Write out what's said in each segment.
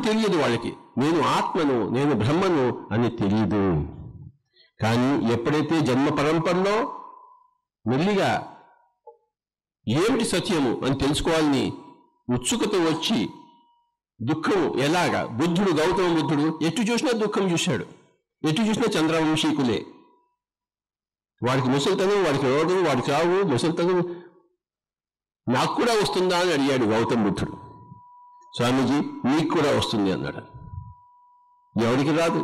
తెలియదు వాళ్ళకి నేను ఆత్మను నేను బ్రహ్మను అని తెలియదు కానీ ఎప్పుడైతే జన్మ పరంపరలో మెల్లిగా ఏమిటి సత్యము అని తెలుసుకోవాలని ఉత్సుకత వచ్చి దుఃఖం ఎలాగా బుద్ధుడు గౌతమ బుద్ధుడు ఎటు చూసినా దుఃఖం చూశాడు ఎటు చూసినా చంద్రవంశీకులే వాడికి ముసలితనం వాడికి రోగం వాడికి రావు ముసలితనం నాకు కూడా వస్తుందా అని అడిగాడు గౌతమ బుద్ధుడు స్వామీజీ నీకు కూడా వస్తుంది అన్నాడు ఎవరికి రాదు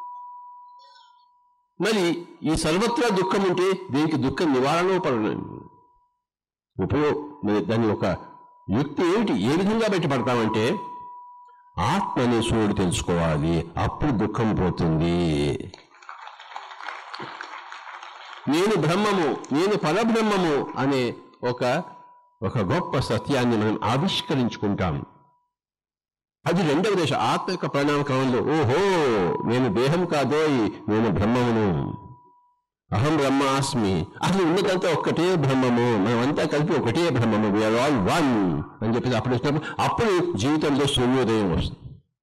మరి ఈ సర్వత్రా దుఃఖం ఉంటే దీనికి దుఃఖ నివారణోపరణ ఉపయోగ మరి దాని ఒక యుక్తి ఏమిటి ఏ విధంగా బయటపడతామంటే ఆత్మని సూర్యుడు తెలుసుకోవాలి అప్పుడు దుఃఖం పోతుంది నేను బ్రహ్మము నేను పరబ్రహ్మము అనే ఒక ఒక గొప్ప సత్యాన్ని మనం ఆవిష్కరించుకుంటాం అది రెండవ దశ ఆత్మ యొక్క పరిణామ క్రమంలో ఓహో నేను దేహం కాదోయ్ నేను బ్రహ్మమును అహం బ్రహ్మాస్మి అసలు ఉన్నదంతా ఒక్కటే బ్రహ్మము మనమంతా కలిపి ఒకటే బ్రహ్మము వీఆర్ ఆల్ వన్ అని చెప్పేసి అప్పుడు వచ్చినప్పుడు అప్పుడు జీవితంలో సూర్యోదయం వస్తుంది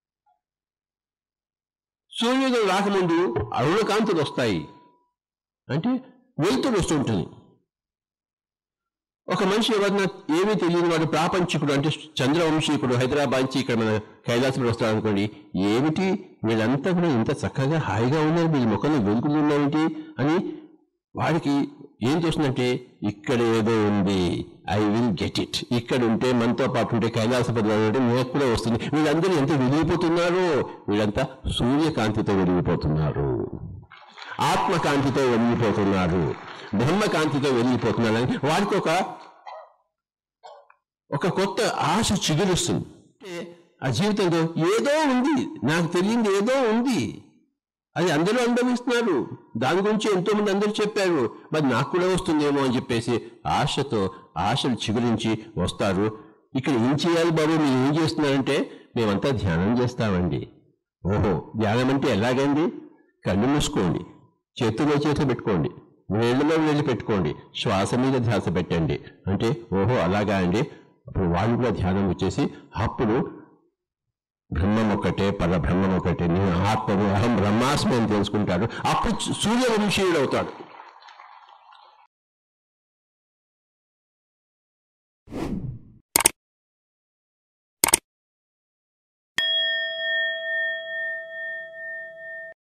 సూర్యోదయం రాకముందు అరుణకాంతులు వస్తాయి అంటే వెలుతురు వస్తుంటుంది ఒక మనిషి ఎవరన్నా ఏమీ తెలియని వాడు ప్రాపంచికుడు అంటే చంద్రవంశీకుడు హైదరాబాద్ నుంచి ఇక్కడ మన కైలాసంలో వస్తాడు అనుకోండి ఏమిటి వీళ్ళంతా కూడా ఇంత చక్కగా హాయిగా ఉన్నారు వీళ్ళ ముఖంలో వెలుగులు ఉన్నాయేంటి అని వాడికి ఏం చేస్తుందంటే ఇక్కడ ఏదో ఉంది ఐ విల్ గెట్ ఇట్ ఇక్కడ ఉంటే మనతో పాటు ఉంటే కైలాసపతి ఉంటే నాకు కూడా వస్తుంది వీళ్ళందరూ ఎంత వెలిగిపోతున్నారో వీళ్ళంతా సూర్యకాంతితో వెలిగిపోతున్నారు ఆత్మకాంతితో వెలిగిపోతున్నారు బ్రహ్మకాంతితో వెలిగిపోతున్నారు అని వాడికి ఒక ఒక కొత్త ఆశ చిగురుస్తుంది అంటే ఆ జీవితంలో ఏదో ఉంది నాకు తెలియంది ఏదో ఉంది అది అందరూ అనుభవిస్తున్నారు దాని గురించి ఎంతో మంది అందరూ చెప్పారు మరి నాకు కూడా వస్తుందేమో అని చెప్పేసి ఆశతో ఆశలు చిగురించి వస్తారు ఇక్కడ ఏం చేయాలి బాబు మీరు ఏం చేస్తున్నారంటే మేమంతా ధ్యానం చేస్తామండి ఓహో ధ్యానం అంటే ఎలాగండి కళ్ళు మూసుకోండి చేతిలో చేతులు పెట్టుకోండి వేళ్ళలో వేళ్ళు పెట్టుకోండి శ్వాస మీద ధ్యాస పెట్టండి అంటే ఓహో అలాగా అండి అప్పుడు వాళ్ళు కూడా ధ్యానం వచ్చేసి అప్పుడు బ్రహ్మం ఒకటే పరబ్రహ్మం ఒకటే నేను ఆత్మను అహం బ్రహ్మాస్మి అని తెలుసుకుంటాడు అప్పుడు సూర్యవంశీయుడు అవుతాడు